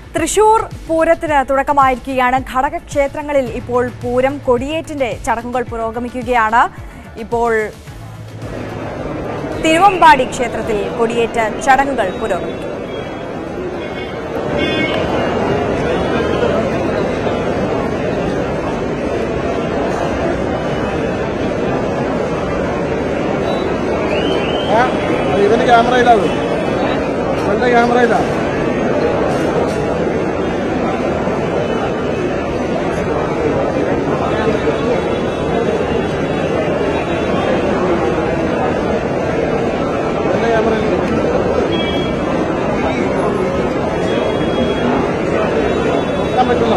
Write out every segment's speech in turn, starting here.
തൃശൂർ പൂരത്തിന് തുടക്കമായിരിക്കുകയാണ് ഘടകക്ഷേത്രങ്ങളിൽ ഇപ്പോൾ പൂരം കൊടിയേറ്റിന്റെ ചടങ്ങുകൾ പുരോഗമിക്കുകയാണ് ഇപ്പോൾ തിരുവമ്പാടി ക്ഷേത്രത്തിൽ കൊടിയേറ്റ ചടങ്ങുകൾ പുരോഗമിക്കും ഇവന്റെ ക്യാമറയിലാണ് ഇവന്റെ ക്യാമറയിലാണ് ഇവന്റെ ക്യാമറയിൽ എടുക്കാൻ പറ്റില്ല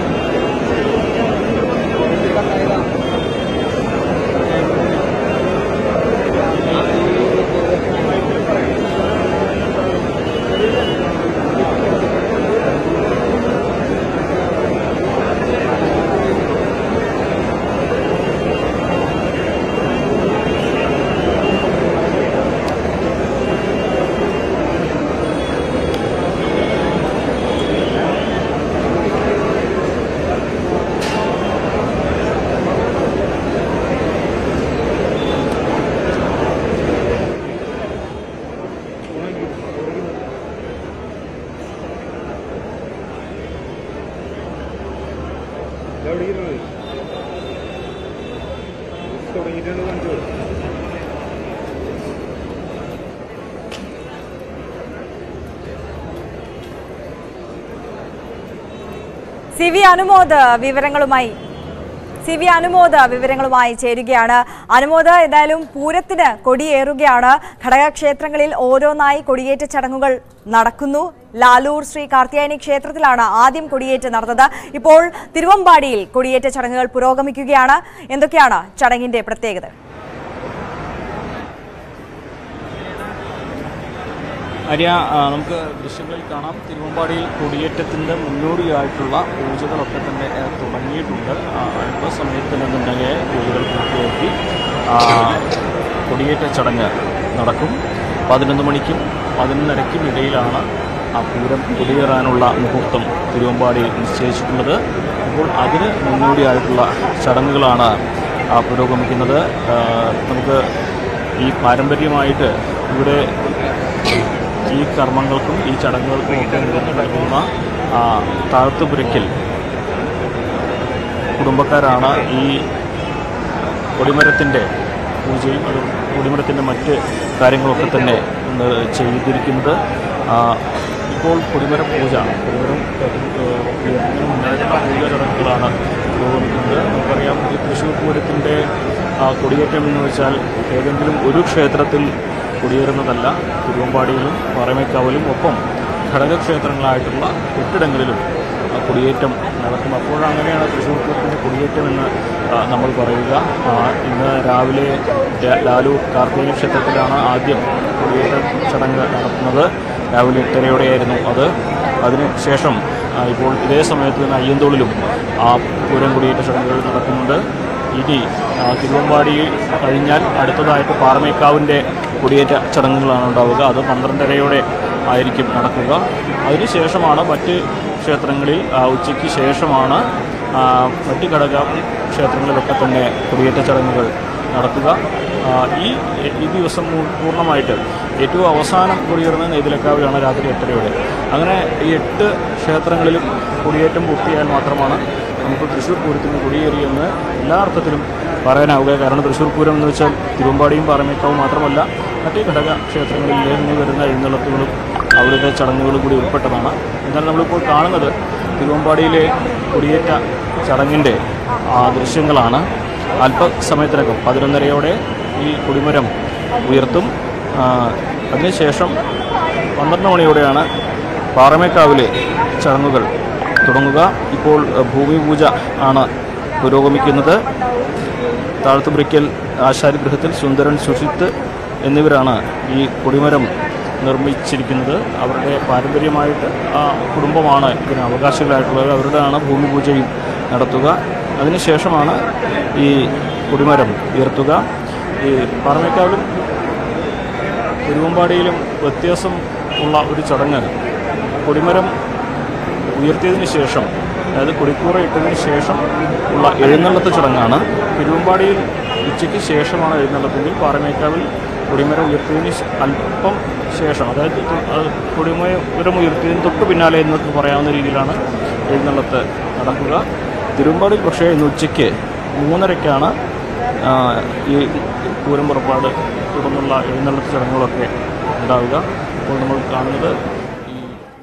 തുടങ്ങിയിട്ടുണ്ട് കാണിച്ചു സി വി അനുമോദ് വിവരങ്ങളുമായി സി വി അനുമോദ് വിവരങ്ങളുമായി ചേരുകയാണ് അനുമോദ് ഏതായാലും പൂരത്തിന് കൊടിയേറുകയാണ് ഘടകക്ഷേത്രങ്ങളിൽ ഓരോന്നായി കൊടിയേറ്റ ചടങ്ങുകൾ നടക്കുന്നു ലാലൂർ ശ്രീ കാർത്തിയായനി ക്ഷേത്രത്തിലാണ് ആദ്യം കൊടിയേറ്റ് നടന്നത് ഇപ്പോൾ തിരുവമ്പാടിയിൽ കൊടിയേറ്റ ചടങ്ങുകൾ പുരോഗമിക്കുകയാണ് എന്തൊക്കെയാണ് ചടങ്ങിന്റെ പ്രത്യേകത ആര്യ ആ, നമുക്ക് ദൃശ്യങ്ങളിൽ കാണാം തിരുവമ്പാടിയിൽ കൊടിയേറ്റത്തിൻ്റെ മുന്നോടിയായിട്ടുള്ള പൂജകളൊക്കെ തന്നെ ആ, തുടങ്ങിയിട്ടുണ്ട് ആ, അല്പസമയത്തിനുണ്ടെങ്കിൽ പൂജകൾ പൂർത്തിയാക്കി ആ, കൊടിയേറ്റ ചടങ്ങ് നടക്കും പതിനൊന്ന് മണിക്കും പതിനൊന്നരയ്ക്കും ഇടയിലാണ് ആ പൂരം കൊടിയേറാനുള്ള മുഹൂർത്തം തിരുവമ്പാടിയിൽ നിശ്ചയിച്ചിട്ടുള്ളത് അപ്പോൾ അതിന് മുന്നോടിയായിട്ടുള്ള ചടങ്ങുകളാണ് ആ, പുരോഗമിക്കുന്നത് ആ, നമുക്ക് ഈ പാരമ്പര്യമായിട്ട് ഇവിടെ ഈ കർമ്മങ്ങൾക്കും ഈ ചടങ്ങുകൾക്കും ഒക്കെ നേതൃത്വം നൽകുന്ന ആ, താഴത്തുപുരയ്ക്കൽ കുടുംബക്കാരാണ് ഈ കൊടിമരത്തിൻ്റെ പൂജയും അത് കൊടിമരത്തിൻ്റെ മറ്റ് കാര്യങ്ങളൊക്കെ തന്നെ ഇന്ന് ചെയ്തിരിക്കുന്നത് ആ, ഇപ്പോൾ കൊടിമര പൂജ കൊടിമരം ഉയർത്തുന്നതിന് മുന്നായിട്ടുള്ള പൂജ ചടങ്ങുകളാണ് പുരോഗമിക്കുന്നത് നമുക്കറിയാം ഈ തൃശ്ശൂർ പൂരത്തിൻ്റെ ആ, കൊടിയേറ്റം എന്ന് വെച്ചാൽ ഏതെങ്കിലും ഒരു ക്ഷേത്രത്തിൽ കുടിയേറുന്നതല്ല തിരുവമ്പാടിയിലും പാറമേക്കാവിലും ഒപ്പം ഘടകക്ഷേത്രങ്ങളായിട്ടുള്ള കെട്ടിടങ്ങളിലും ആ, കുടിയേറ്റം നടക്കും അപ്പോഴങ്ങനെയാണ് തൃശ്ശൂർ പൂരത്തിൻ്റെ കുടിയേറ്റം എന്ന് ആ, നമ്മൾ പറയുക ആ, ഇന്ന് രാവിലെ ല- ലാലൂർ കാർത്തിക ക്ഷേത്രത്തിലാണ് ആദ്യം കുടിയേറ്റ ചടങ്ങ് നടത്തുന്നത് രാവിലെ എട്ടരയോടെയായിരുന്നു അത് അതിനുശേഷം ആ, ഇപ്പോൾ ഇതേ സമയത്ത് തന്നെ അയ്യന്തോളിലും ആ പൂരം കുടിയേറ്റ ചടങ്ങുകൾ നടക്കുന്നുണ്ട് ഇനി ആ, തിരുവമ്പാടി കഴിഞ്ഞാൽ അടുത്തതായിട്ട് പാറമേക്കാവിൻ്റെ കുടിയേറ്റ ചടങ്ങുകളാണ് ഉണ്ടാവുക അത് പന്ത്രണ്ടരയോടെ ആയിരിക്കും നടക്കുക അതിനുശേഷമാണ് മറ്റ് ക്ഷേത്രങ്ങളിൽ ആ, ഉച്ചയ്ക്ക് ശേഷമാണ് ആ, മറ്റ് ഘടക ക്ഷേത്രങ്ങളിലൊക്കെ തന്നെ കുടിയേറ്റ ചടങ്ങുകൾ നടക്കുക ആ, ഈ ഈ ദിവസം മൂ- പൂർണ്ണമായിട്ട് ഏറ്റവും അവസാനം കുടിയേറുന്നത് നെയ്തിലക്കാവിലാണ് രാത്രി എട്ടരയോടെ അങ്ങനെ ഈ എട്ട് ക്ഷേത്രങ്ങളിലും കുടിയേറ്റം പൂർത്തിയായാൽ മാത്രമാണ് നമുക്ക് തൃശ്ശൂർ പൂരത്തിന് കുടിയേറിയെന്ന് എല്ലാ അർത്ഥത്തിലും പറയാനാവുക കാരണം തൃശ്ശൂർ പൂരം എന്ന് വെച്ചാൽ തിരുവമ്പാടിയും പാറമേക്കാവും മാത്രമല്ല മറ്റ് ഘടക ക്ഷേത്രങ്ങളിൽ നിന്ന് വരുന്ന എഴുന്നള്ളത്തുകളും അവരുടെ ചടങ്ങുകളും കൂടി ഉൾപ്പെട്ടതാണ് എന്നാൽ നമ്മളിപ്പോൾ കാണുന്നത് തിരുവമ്പാടിയിലെ കുടിയേറ്റ ചടങ്ങിൻ്റെ ആ ദൃശ്യങ്ങളാണ് അല്പസമയത്തിനകം പതിനൊന്നരയോടെ ഈ കൊടിമരം ഉയർത്തും ആ, അതിനുശേഷം പന്ത്രണ്ട് മണിയോടെയാണ് പാറമേക്കാവിലെ ചടങ്ങുകൾ തുടങ്ങുക ഇപ്പോൾ അഹ്, ഭൂമി പൂജ ആണ് പുരോഗമിക്കുന്നത് താഴത്തുപുരയ്ക്കൽ ആശാരിഗൃഹത്തിൽ സുന്ദരൻ സുഷിത്ത് എന്നിവരാണ് ഈ കൊടിമരം നിർമ്മിച്ചിരിക്കുന്നത് അവരുടെ പാരമ്പര്യമായിട്ട് ആ കുടുംബമാണ് ഇതിന് അവകാശികളായിട്ടുള്ളത് അവരുടെയാണ് ഭൂമി പൂജയും നടത്തുക അതിനുശേഷമാണ് ഈ കൊടിമരം ഉയർത്തുക ഈ പാറമേക്കാവിലും തിരുവമ്പാടിയിലും വ്യത്യാസം ഉള്ള ഒരു ചടങ്ങ് കൊടിമരം ഉയർത്തിയതിന് ശേഷം അതായത് കൊടിക്കൂറ ഇട്ടതിന് ശേഷം ഉള്ള എഴുന്നള്ളത്ത് ചടങ്ങാണ് തിരുവമ്പാടിയിൽ ഉച്ചയ്ക്ക് ശേഷമാണ് എഴുന്നള്ളത്തെങ്കിൽ പാറമേക്കാവിൽ കൊടിമരം ഉയർത്തിയതിന് ശേ- അല്പം ശേഷം അതായത് ഇത് അത് കൊടിമരം ഉയർത്തിയതിന് തൊട്ട് പിന്നാലെ എന്നൊക്കെ പറയാവുന്ന രീതിയിലാണ് എഴുന്നള്ളത്ത് നടക്കുക തിരുവമ്പാടിയിൽ പക്ഷേ ഇന്ന് ഉച്ചയ്ക്ക് മൂന്നരയ്ക്കാണ് ആ, ഈ പൂരം പുറപ്പാട് തുടർന്നുള്ള എഴുന്നള്ളത്ത് ചടങ്ങുകളൊക്കെ ഉണ്ടാവുക അപ്പോൾ നമ്മൾ കാണുന്നത് ഈ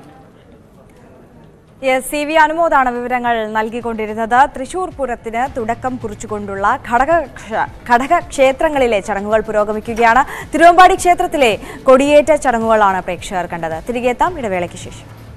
യെസ് സി വി അനുമോദാണ് വിവരങ്ങൾ നൽകിക്കൊണ്ടിരുന്നത് തൃശൂർ പൂരത്തിന് തുടക്കം കുറിച്ചുകൊണ്ടുള്ള ഘടക ക്ഷ- ഘടക ക്ഷേത്രങ്ങളിലെ ചടങ്ങുകൾ പുരോഗമിക്കുകയാണ് തിരുവമ്പാടി ക്ഷേത്രത്തിലെ കൊടിയേറ്റ ചടങ്ങുകളാണ് പ്രേക്ഷകർ കണ്ടത് തിരികെ എത്താം ഇടവേളയ്ക്ക് ശേഷം